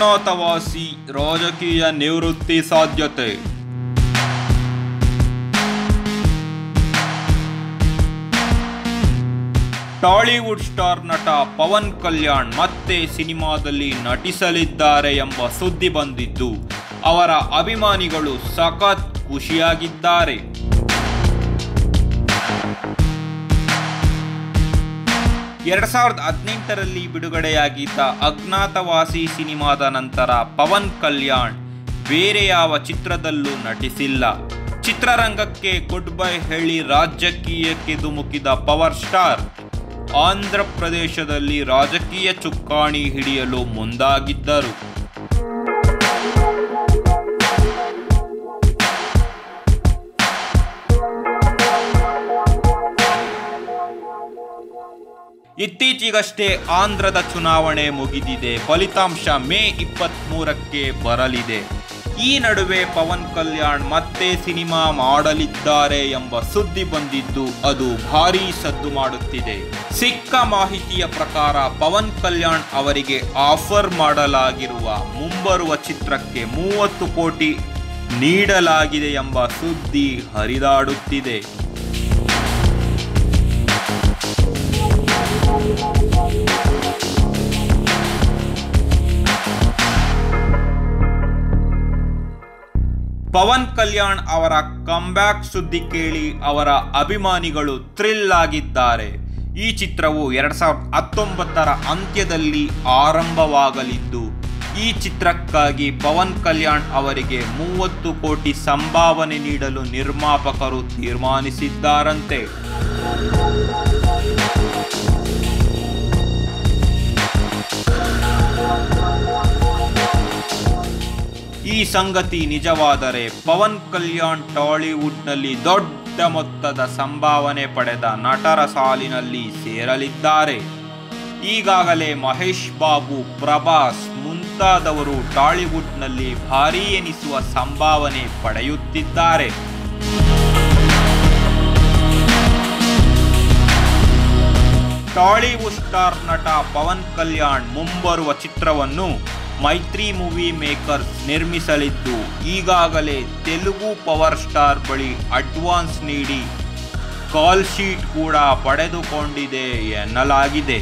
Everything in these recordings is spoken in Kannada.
ಅಜ್ಞಾತವಾಸಿ ರಾಜಕೀಯ ನಿವೃತ್ತಿ ಸಾಧ್ಯತೆ ಟಾಲಿವುಡ್ ಸ್ಟಾರ್ ನಟ ಪವನ್ ಕಲ್ಯಾಣ್ ಮತ್ತೆ ಸಿನಿಮಾದಲ್ಲಿ ನಟಿಸಲಿದ್ದಾರೆ ಎಂಬ ಸುದ್ದಿ ಬಂದಿದ್ದು ಅವರ ಅಭಿಮಾನಿಗಳು ಸಖತ್ ಖುಷಿಯಾಗಿದ್ದಾರೆ ಎರಡ್ ಸಾವಿರದ ಹದಿನೆಂಟರಲ್ಲಿ ಬಿಡುಗಡೆಯಾಗಿದ್ದ ಅಜ್ಞಾತವಾಸಿ ಸಿನಿಮಾದ ನಂತರ ಪವನ್ ಕಲ್ಯಾಣ್ ಬೇರೆ ಯಾವ ಚಿತ್ರದಲ್ಲೂ ನಟಿಸಿಲ್ಲ ಚಿತ್ರರಂಗಕ್ಕೆ ಗುಡ್ ಬೈ ಹೇಳಿ ರಾಜಕೀಯಕ್ಕೆ ಧುಮುಕಿದ ಪವರ್ ಸ್ಟಾರ್ ಆಂಧ್ರ ಪ್ರದೇಶದಲ್ಲಿ ರಾಜಕೀಯ ಚುಕ್ಕಾಣಿ ಹಿಡಿಯಲು ಮುಂದಾಗಿದ್ದರು ಇತ್ತೀಚೆಗಷ್ಟೇ ಆಂಧ್ರದ ಚುನಾವಣೆ ಮುಗಿದಿದೆ ಫಲಿತಾಂಶ ಮೇ ಇಪ್ಪತ್ತ್ಮೂರಕ್ಕೆ ಬರಲಿದೆ ಈ ನಡುವೆ ಪವನ್ ಕಲ್ಯಾಣ್ ಮತ್ತೆ ಸಿನಿಮಾ ಮಾಡಲಿದ್ದಾರೆ ಎಂಬ ಸುದ್ದಿ ಬಂದಿದ್ದು ಅದು ಭಾರೀ ಸದ್ದು ಮಾಡುತ್ತಿದೆ ಸಿಕ್ಕ ಮಾಹಿತಿಯ ಪ್ರಕಾರ ಪವನ್ ಕಲ್ಯಾಣ್ ಅವರಿಗೆ ಆಫರ್ ಮಾಡಲಾಗಿರುವ ಮುಂಬರುವ ಚಿತ್ರಕ್ಕೆ ಮೂವತ್ತು ಕೋಟಿ ನೀಡಲಾಗಿದೆ ಎಂಬ ಸುದ್ದಿ ಹರಿದಾಡುತ್ತಿದೆ ಪವನ್ ಕಲ್ಯಾಣ್ ಅವರ ಕಂಬ್ಯಾಕ್ ಸುದ್ದಿ ಕೇಳಿ ಅವರ ಅಭಿಮಾನಿಗಳು ಥ್ರಿಲ್ ಆಗಿದ್ದಾರೆ ಈ ಚಿತ್ರವು ಎರಡ್ ಸಾವಿರದ ಹತ್ತೊಂಬತ್ತರ ಅಂತ್ಯದಲ್ಲಿ ಆರಂಭವಾಗಲಿದ್ದು ಈ ಚಿತ್ರಕ್ಕಾಗಿ ಪವನ್ ಕಲ್ಯಾಣ್ ಅವರಿಗೆ ಮೂವತ್ತು ಕೋಟಿ ಸಂಭಾವನೆ ನೀಡಲು ನಿರ್ಮಾಪಕರು ತೀರ್ಮಾನಿಸಿದ್ದಾರಂತೆ ಈ ಸಂಗತಿ ನಿಜವಾದರೆ ಪವನ್ ಕಲ್ಯಾಣ್ ಟಾಲಿವುಡ್ನಲ್ಲಿ ದೊಡ್ಡ ಮೊತ್ತದ ಸಂಭಾವನೆ ಪಡೆದ ನಟರ ಸಾಲಿನಲ್ಲಿ ಸೇರಲಿದ್ದಾರೆ ಈಗಾಗಲೇ ಮಹೇಶ್ ಬಾಬು ಪ್ರಭಾಸ್ ಮುಂತಾದವರು ಟಾಲಿವುಡ್ನಲ್ಲಿ ಭಾರೀ ಎನಿಸುವ ಸಂಭಾವನೆ ಪಡೆಯುತ್ತಿದ್ದಾರೆ ಟಾಲಿವುಡ್ ಸ್ಟಾರ್ ನಟ ಪವನ್ ಕಲ್ಯಾಣ್ ಮುಂಬರುವ ಚಿತ್ರವನ್ನು ಮೈತ್ರಿ ಮೂವಿ ಮೇಕರ್ಸ್ ನಿರ್ಮಿಸಲಿದ್ದು ಈಗಾಗಲೇ ತೆಲುಗು ಪವರ್ ಸ್ಟಾರ್ ಬಳಿ ಅಡ್ವಾನ್ಸ್ ನೀಡಿ ಕಾಲ್ ಶೀಟ್ ಕೂಡ ಪಡೆದುಕೊಂಡಿದೆ ಎನ್ನಲಾಗಿದೆ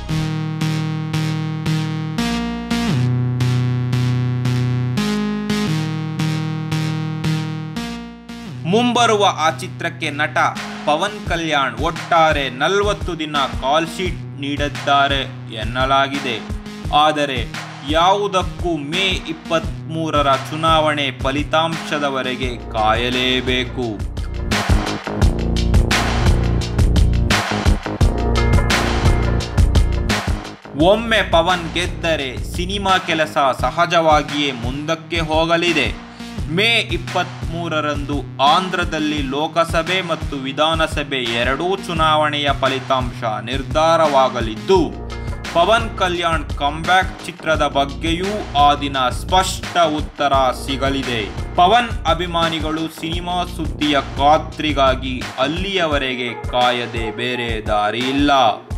ಮುಂಬರುವ ಆ ಚಿತ್ರಕ್ಕೆ ನಟ ಪವನ್ ಕಲ್ಯಾಣ್ ಒಟ್ಟಾರೆ ನಲವತ್ತು ದಿನ ಕಾಲ್ ಶೀಟ್ ನೀಡಿದ್ದಾರೆ ಎನ್ನಲಾಗಿದೆ ಆದರೆ ಯಾವುದಕ್ಕೂ ಮೇ ಇಪ್ಪತ್ತ್ಮೂರರ ಚುನಾವಣೆ ಫಲಿತಾಂಶದವರೆಗೆ ಕಾಯಲೇಬೇಕು ಒಮ್ಮೆ ಪವನ್ ಗೆದ್ದರೆ ಸಿನಿಮಾ ಕೆಲಸ ಸಹಜವಾಗಿಯೇ ಮುಂದಕ್ಕೆ ಹೋಗಲಿದೆ ಮೇ ಇಪ್ಪತ್ತ್ಮೂರರಂದು ಆಂಧ್ರದಲ್ಲಿ ಲೋಕಸಭೆ ಮತ್ತು ವಿಧಾನಸಭೆ ಎರಡೂ ಚುನಾವಣೆಯ ಫಲಿತಾಂಶ ನಿರ್ಧಾರವಾಗಲಿದ್ದು ಪವನ್ ಕಲ್ಯಾಣ್ ಕಂಬ್ಯಾಕ್ ಚಿತ್ರದ ಬಗ್ಗೆಯೂ ಆ ದಿನ ಸ್ಪಷ್ಟ ಉತ್ತರ ಸಿಗಲಿದೆ ಪವನ್ ಅಭಿಮಾನಿಗಳು ಸಿನಿಮಾ ಸುದ್ದಿಯ ಖಾತ್ರಿಗಾಗಿ ಅಲ್ಲಿಯವರೆಗೆ ಕಾಯದೆ ಬೇರೆ ದಾರಿ ಇಲ್ಲ